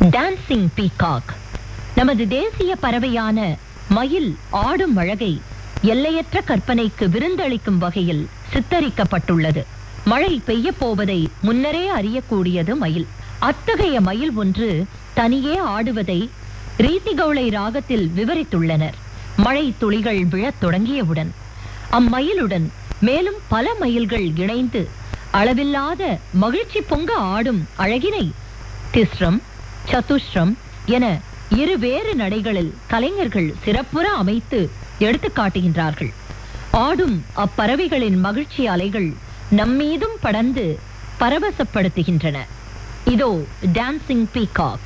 dancing peacock நமது தேசிய பறவையான மயில் ஆடும் அழகை எல்லையற்ற கற்பனைக்கு விருந்தளிக்கும் வகையில் சித்தரிக்கப்பட்டுள்ளது மழை பெய்யப் போவதை முன்னரே அறியக்கூடியது மயில் அத்தகைய மயில் ஒன்று தனியே ஆடுவதை ரீதிகௌளை ராகத்தில் விவரித்துள்ளனர் மழை துளிகள் விழத் தொடங்கியவுடன் அம்மயிலுடன் மேலும் பல மயில்கள் இணைந்து அளவில்லாத மகிழ்ச்சி பொங்க ஆடும் அழகினை திஸ்ரம் சதுஷ்ரம் என இரு வேறு நடைகளில் கலைஞர்கள் சிறப்புற அமைத்து எடுத்துக் காட்டுகின்றார்கள் ஆடும் அப்பறவைகளின் மகிழ்ச்சி அலைகள் நம்மீதும் படர்ந்து பரவசப்படுத்துகின்றன இதோ டான்சிங் பீகாக்